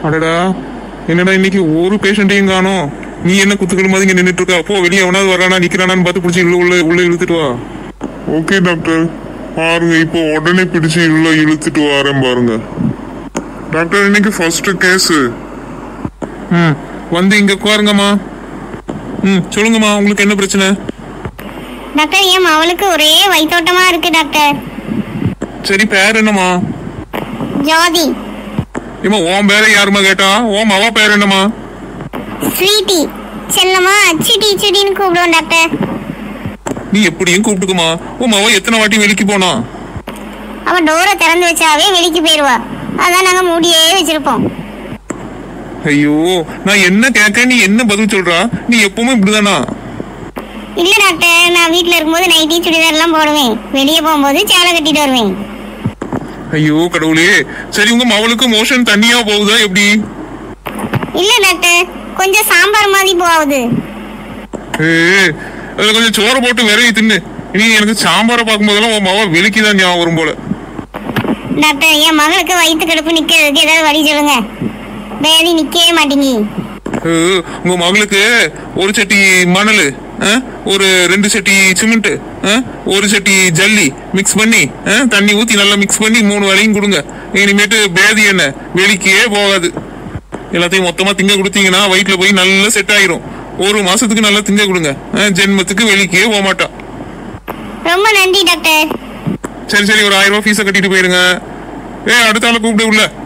அடடா என்னடா இன்னைக்கு ஒரு பேஷண்ட்டையும் காணோம் நீ என்ன குத்துக்கிற மாதிரி இங்க நின்றுட்டு இருக்க அப்போ வெளியே எவனாவது வரானா நிக்கிறானான்னு பார்த்து பிடிச்சி உள்ள உள்ள உள்ள இழுத்துட்டு வா ஓகே டாக்டர் பாருங்க இப்போ உடனே பிடிச்சு உள்ள இழுத்துட்டு வரேன் பாருங்க டாக்டர் இன்னைக்கு ஃபர்ஸ்ட் கேஸ் ம் வந்து இங்க உட்காருங்கம்மா ம் சொல்லுங்கம்மா உங்களுக்கு என்ன பிரச்சனை டாக்டர் என் அவளுக்கு ஒரே வயிற்றோட்டமா இருக்கு டாக்டர் சரி பேர் என்னம்மா ஜோதி ஏம்மா உன் பேரை யாரும்மா கேட்டா உன் அவ பேர் என்னம்மா ஸ்வீட்டி செல்லம்மா அச்சிடி இச்சிடின்னு கூப்பிடுவோம் டாக்டர் நீ எப்படியும் கூப்பிட்டுக்குமா உன் மவ எத்தனை வாட்டி வெளிக்கு போனா அவ டோரை திறந்து வச்சாவே வெளிக்கு போயிடுவா அதான் நாங்க மூடியே வச்சிருப்போம் ஐயோ நான் என்ன கேட்க நீ என்ன பதில் சொல்றா நீ எப்பவுமே இப்படிதானா இல்ல டாக்டர் நான் வீட்ல இருக்கும்போது நைட்டி சுடிதார் எல்லாம் போடுவேன் வெளியே போகும்போது சேலை கட்டிட்டு வருவேன் ஐயோ கடவுளே சரி உங்க மவளுக்கு மோஷன் தண்ணியா போகுதா எப்படி இல்ல டாக்டர் கொஞ்சம் சாம்பார் மாதிரி போகுது ஏ அதுல கொஞ்சம் சோறை போட்டு விரைவி தின்னு நீ எனக்கு சாம்பாரை பார்க்கும்போதெல்லாம் உன் மவ வெளிக்கு தான் ஞாபகம் வரும் போல டாக்டர் என் மகளுக்கு வயிற்று கடுப்பு நிக்கிறதுக்கு ஏதாவது வழி சொல்லுங்க பேதி நிக்கவே மாட்டேங்கி ஏ, உங்க மகளுக்கு ஒரு சட்டி மணல் ஒரு ரெண்டு சட்டி சிமெண்ட் ஒரு சட்டி ஜல்லி மிக்ஸ் பண்ணி ஆ, தண்ணி ஊத்தி நல்லா மிக்ஸ் பண்ணி மூணு வேலையும் கொடுங்க இனிமேட்டு பேதி என்ன வெளிக்கே போகாது எல்லாத்தையும் மொத்தமா திங்க கொடுத்தீங்கன்னா வயிற்றுல போய் நல்லா செட் ஆயிரும் ஒரு மாசத்துக்கு நல்லா திங்க கொடுங்க ஆ, ஜென்மத்துக்கு வெளிக்கே போக மாட்டா ரொம்ப நன்றி டாக்டர் சரி சரி ஒரு ஆயிரம் ரூபாய் ஃபீஸை கட்டிட்டு போயிருங்க ஏ அடுத்த ஆளை கூப்பிட்டு உள்ள